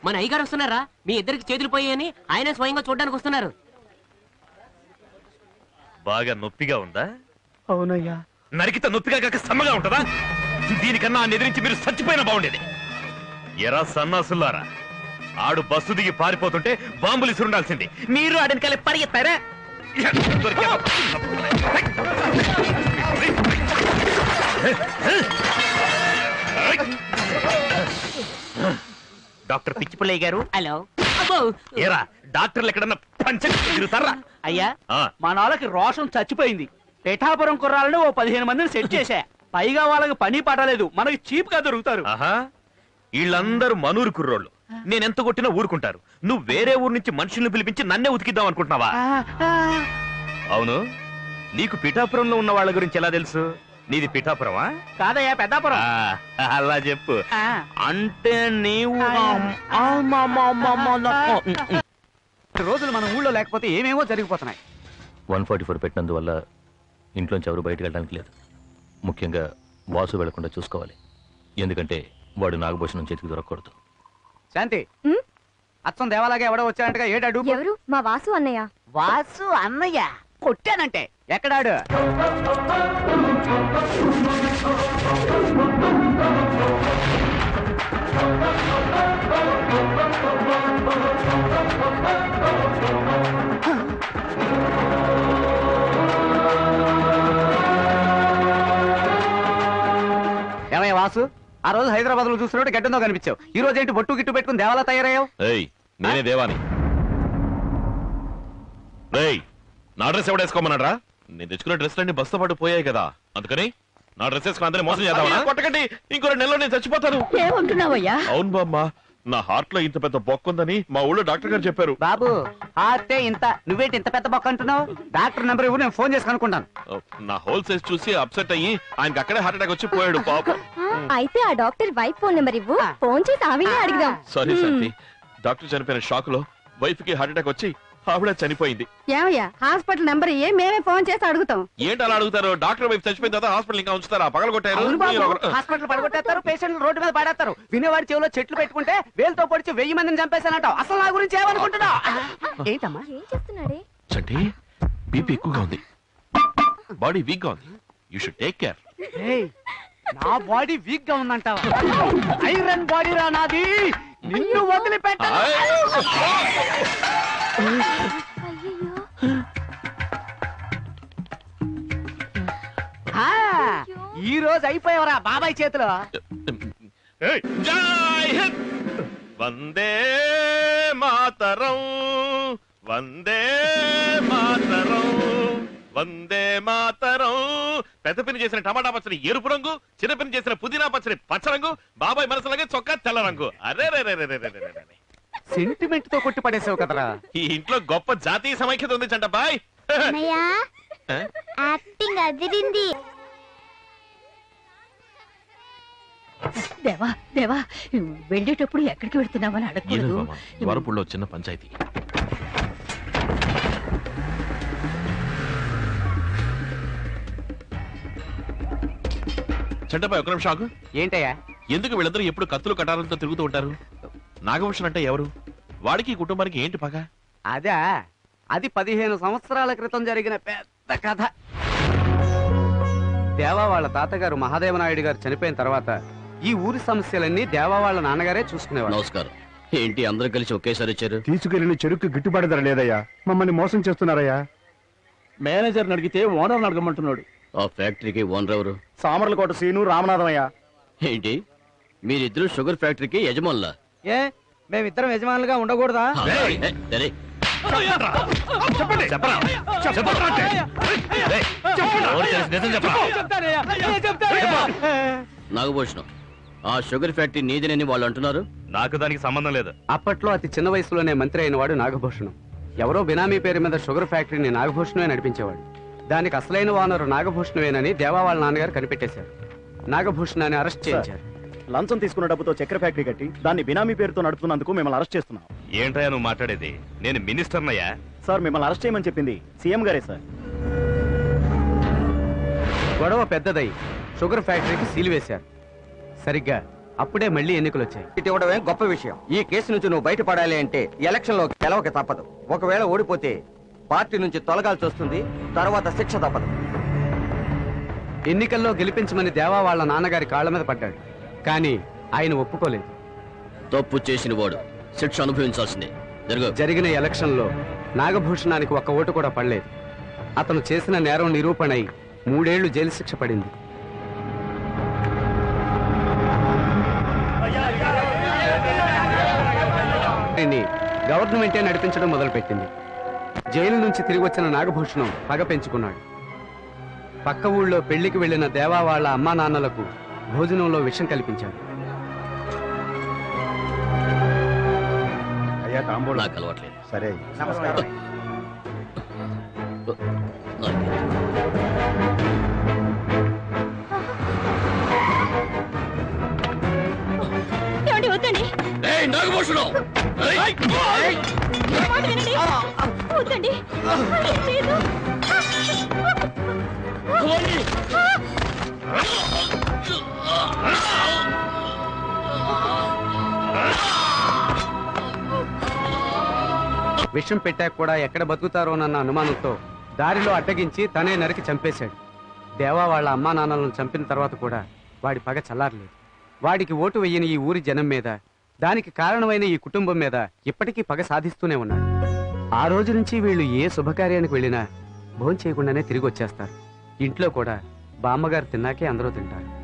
మన అయ్యగారు వస్తున్నారా మీ ఇద్దరికి చేతులు పోయాయని ఆయన స్వయంగా చూడడానికి వస్తున్నారు బాగా నొప్పిగా ఉందా అవునయ్యా నరికిత నొప్పిగా కాక సమ్మగా ఉంటదా దీనికన్నా ఆ ఎదిరించి మీరు చచ్చిపోయినా బాగుండేది ఎరా సన్నాసుల్లారా ఆడు బస్సు దిగి పారిపోతుంటే బాంబులు ఇసురుండాల్సింది మీరు ఆడిని కలిసి పరిగెత్తారా దొరికావా? డాక్టర్ పిచ్చిపుల్లయ్య గారు హలో అబ్బో ఏరా డాక్టర్లు ఎక్కడన్నా పంచకి తిరుగుతారా అయ్యా ఆ, మా నాన్నకి రోషం చచ్చిపోయింది పిఠాపురం కుర్రాలని ఓ పదిహేను మందిని సెట్ చేశా పైగా వాళ్ళకి పని పడలేదు మనకి చీప్ గా దొరుకుతారు ఆహా వీళ్ళందరూ మనూరు కుర్రోళ్ళు నేనెంత కొట్టినా ఊరుకుంటారు నువ్వు వేరే ఊరు నుంచి మనుషుల్ని పిలిపించి నన్నే ఉతికిద్దాం అనుకుంటున్నావా అవును నీకు పిఠాపురంలో ఉన్న వాళ్ళ గురించి ఎలా తెలుసు నీది పిఠాపురమా కాదయ్యా పెద్దాపురం ఆ, అలా చెప్పు ఆ, అంటే నీవు రోజులు మన ఊళ్ళో లేకపోతే ఏమేమో జరిగిపోతున్నాయి వన్ ఫార్టీ ఫోర్ పెట్టినందువల్ల ఇంట్లోంచి ఎవరు బయటకు వెళ్ళడానికి లేదు ముఖ్యంగా వాసు వెళ్లకుండా చూసుకోవాలి ఎందుకంటే వాడు నాగభూషణం చేతికి దొరకకూడదు శాంతి ఉమ్, అచ్చం దేవాలాగా ఎవడో వచ్చాడంటగా ఏడాడు ఎవరు మా వాసు అన్నయ్య వాసు అన్నయ్య కొట్టానంటే ఎక్కడాడు ఏమయ్య వాసు ఆ రోజు హైదరాబాద్ లో చూసినట్టు గడ్డంతో కనిపించావు ఈ రోజు ఏంటి బొట్టు గిట్టు పెట్టుకుని దేవాలా తయారయ్యావు ఏయ్ నేనే దేవాని రేయ్ నా డ్రెస్ ఎవడేసుకోమన్నాడ్రా నేను తెచ్చుకున్న డ్రెస్ అన్ని బస్తో పాటు పోయాయి కదా అందుకని నా డ్రెస్ వేసుకుని అందరినీ మోసం చేద్దామా కొట్టకండి ఇంకో రెండు నెలలో నేను చచ్చిపోతాను ఏమంటున్నావయ్యా అవును బామ్మ నా హార్ట్ లో ఇంత పెద్ద బొక్క ఉందని మా ఊళ్ళో డాక్టర్ గారు చెప్పారు బాబు హార్టే ఇంత నువ్వేంటి ఇంత పెద్ద బొక్క అంటున్నావు డాక్టర్ నెంబర్ ఇవ్వు నేను ఫోన్ చేసి కనుక్కుంటాను నా హోల్ సైజ్ చూసి అప్సెట్ అయ్యి ఆయనకి అక్కడే హార్ట్ అటాక్ వచ్చి పోయాడు పాపం ఆ, అయితే ఆ డాక్టర్ వైఫ్ ఫోన్ నెంబర్ ఇవ్వు ఫోన్ చేసి ఆవిడే అడుగుదాం సారీ శాంతి డాక్టర్ చనిపోయిన షాక్ లో వైఫ్ కి హార్ట్ అటాక్ వచ్చి ఆవిడ చనిపోయింది ఏమయ్యా హాస్పిటల్ నెంబర్ ఏ మేమే ఫోన్ చేసి అడుగుతాం ఏంటి అలా అడుగుతారు డాక్టర్ వైఫ్ చచ్చిపోయిన తర్వాత హాస్పిటల్ ఇంకా ఉంచుతారా పగల కొట్టారు మీరు ఒకరు- హాస్పిటల్ పడగొట్టేస్తారు పేషెంట్ రోడ్డు మీద పడేస్తారు వినేవాడి చెవిలో చెట్లు పెట్టుకుంటే వేలుతో పొడిచి వెయ్యి మందిని చంపేశానంటావు అసలు నా గురించి ఏమనుకుంటున్నావు ఏంటమ్మా ఏం చేస్తున్నాడే చంటి బీపీ ఎక్కువగా ఉంది బాడీ వీక్ గా ఉంది యూ షుడ్ టేక్ కేర్ ఏయ్, నా బాడీ వీక్ గా ఉందంటావా ఐరన్ బాడీ రా నాది నిన్ను వదిలిపెట్ట అయ్యయ్యో ఈ రోజు అయిపోయావరా బాబాయ్ చేతిలో జై హింద్ వందే మాతరం వందే మాతరం వందే మాతరం పెద్ద పిన్ని చేసిన టమాటా పచ్చడి ఎరుపు రంగు చిన్న పిన్ని చేసిన పుదీనా పచ్చడి పచ్చ రంగు బాబాయ్ మనసులాగే చొక్కా తెల్ల రంగు అరే రే రే రే రే రే రే రే. సెంటిమెంట్ తో కొట్టి పడేసావు కదరా ఈ ఇంట్లో గొప్ప జాతీయ సమైక్యత ఉంది చంట బాయ్ అన్నయ్య యాక్టింగ్ అదిరింది దేవా దేవా వెళ్ళేటప్పుడు ఎక్కడికి వెళ్తున్నామని అడగకూడదు వరపుల్లో చిన్న పంచాయతీ చంటబాయ్ ఒక నిమిషం ఆగు. ఏంటయ్యా ఎందుకు వీళ్ళందరూ ఎప్పుడు కత్తులు కటారంతో తిరుగుతూ ఉంటారు నాగభూషణ్ అంటే ఎవరు వాడికి ఈ కుటుంబానికి ఏంటి పగ అదా అది పదిహేను సంవత్సరాల క్రితం జరిగిన పెద్ద కథ దేవా వాళ్ళ తాతగారు మహాదేవనాయుడు గారు చనిపోయిన తర్వాత ఈ ఊరి సమస్యలన్నీ దేవా వాళ్ళ నాన్నగారే చూసుకునేవాడు నమస్కారం ఏంటి అందరూ కలిసి ఒకేసారి వచ్చారు తీసుకెళ్లిన చెరుకు గిట్టుబాటు ధర లేదయ్యా మమ్మల్ని మోసం చేస్తున్నారయ్యా మేనేజర్ అడిగితే ఓనర్ అడగమంటున్నాడు ఆ ఫ్యాక్టరీకి ఓనర్ ఎవరు సామర్లకోట సీను రామనాథం అయ్యా ఏంటి మీరిద్దరు షుగర్ ఫ్యాక్టరీకి యజమానులా ఏ మేమిద్దరం యజమానులుగా ఉండకూడదా ఏ, సరే చెప్పండి చెప్పరా చెప్పరా అంటే. రేయ్, ఎవరు తెలిసి నిజం చెప్పరా నాగభూషణం ఆ షుగర్ ఫ్యాక్టరీ నీదేనని వాళ్ళు అంటున్నారు నాకు దానికి సంబంధం లేదు అప్పట్లో అతి చిన్న వయసులోనే మంత్రి అయిన వాడు నాగభూషణం ఎవరో బినామీ పేరు మీద షుగర్ ఫ్యాక్టరీని నాగభూషణమే నడిపించేవాడు దానికి అసలైన ఓనరు నాగభూషణమేనని దేవా వాళ్ళ నాన్నగారు కనిపెట్టేశారు నాగభూషణాన్ని అరెస్ట్ చేయించారు లంచం తీసుకున్న డబ్బుతో చక్కెర ఫ్యాక్టరీ కట్టి దాన్ని బినామీ పేరుతో నడుపుతున్నందుకు మిమ్మల్ని అరెస్ట్ చేస్తున్నాం ఏంటయ్యా నువ్వు మాట్లాడేది నేను మినిస్టర్నయ్యా సార్ మిమ్మల్ని అరెస్ట్ చేయమని చెప్పింది సీఎం గారే సార్ గొడవ పెద్దదై షుగర్ ఫ్యాక్టరీకి సీల్ వేశారు సరిగ్గా అప్పుడే మళ్ళీ ఎన్నికలు వచ్చాయి ఇటు ఇవ్వడమే గొప్ప విషయం ఈ కేసు నుంచి నువ్వు బయటపడాలి అంటే ఎలక్షన్ లో గెలవక తప్పదు ఒకవేళ ఓడిపోతే పార్టీ నుంచి తొలగాల్సి వస్తుంది తర్వాత శిక్ష తప్పదు ఎన్నికల్లో గెలిపించమని దేవా వాళ్ళ నాన్నగారి కాళ్ళ మీద పడ్డాడు కానీ ఆయన ఒప్పుకోలేదు తప్పు చేసిన వాడు శిక్ష అనుభవించాల్సిందే జరుగు జరిగిన ఎలక్షన్లో నాగభూషణానికి ఒక్క ఓటు కూడా పడలేదు అతను చేసిన నేరం నిరూపణై మూడేళ్లు జైలు శిక్ష పడింది దీన్ని గవర్నమెంటే నడిపించడం మొదలుపెట్టింది జైలు నుంచి తిరిగి వచ్చిన నాగభూషణం పగ పెంచుకున్నాడు పక్క ఊళ్ళో పెళ్లికి వెళ్లిన దేవా వాళ్ళ అమ్మా నాన్నలకు భోజనంలో విషం కల్పించాడు అయ్యా తాంబూలం నాకు అలవాట్లేదు సరే నమస్కారం నాకు ఏమండి వద్దండి ఏయ్, నాగభూషణం! ఏయ్! నా మాట వినండి వద్దండి లేదు విషం పెట్టాక కూడా ఎక్కడ బతుకుతారోనన్న అనుమానంతో దారిలో అడ్డగించి తనే నరికి చంపేశాడు దేవా వాళ్ళ అమ్మా నాన్నలను చంపిన తర్వాత కూడా వాడి పగ చల్లారలేదు వాడికి ఓటు వెయ్యని ఈ ఊరి జనం మీద దానికి కారణమైన ఈ కుటుంబం మీద ఇప్పటికీ పగ సాధిస్తూనే ఉన్నాడు ఆ రోజు నుంచి వీళ్ళు ఏ శుభకార్యానికి వెళ్ళినా భోంచేయకుండానే తిరిగి వచ్చేస్తారు ఇంట్లో కూడా బామ్మగారు తిన్నాకే అందరూ తింటారు